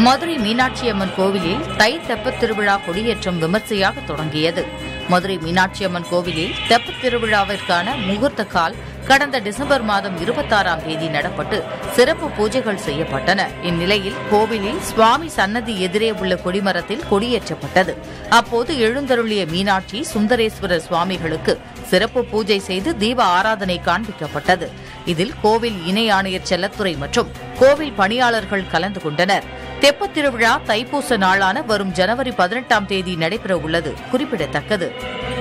மதுரை மீனாட்சி அம்மன் கோவிலில் தை தெப்பத் திருவிழா கொடியேற்றம் விமர்சையாக தொடங்கியது மதுரை மீனாட்சி அம்மன் கோவிலில் தெப்பத் திருவிழாவிற்கான முகூர்த்த கால் கடந்த டிசம்பர் மாதம் இருபத்தாறாம் தேதி நடப்பட்டு சிறப்பு பூஜைகள் செய்யப்பட்டன இந்நிலையில் கோவிலில் சுவாமி சன்னதி எதிரே உள்ள கொடிமரத்தில் கொடியேற்றப்பட்டது அப்போது எழுந்தருளிய மீனாட்சி சுந்தரேஸ்வரர் சுவாமிகளுக்கு சிறப்பு பூஜை செய்து தீப ஆராதனை காண்பிக்கப்பட்டது இதில் கோவில் இணை ஆணையர் செல்லத்துறை மற்றும் கோவில் பணியாளர்கள் கலந்து கொண்டனர் தெப்பத் திருவிழா தைப்பூச நாளான வரும் ஜனவரி பதினெட்டாம் தேதி நடைபெற உள்ளது குறிப்பிடத்தக்கது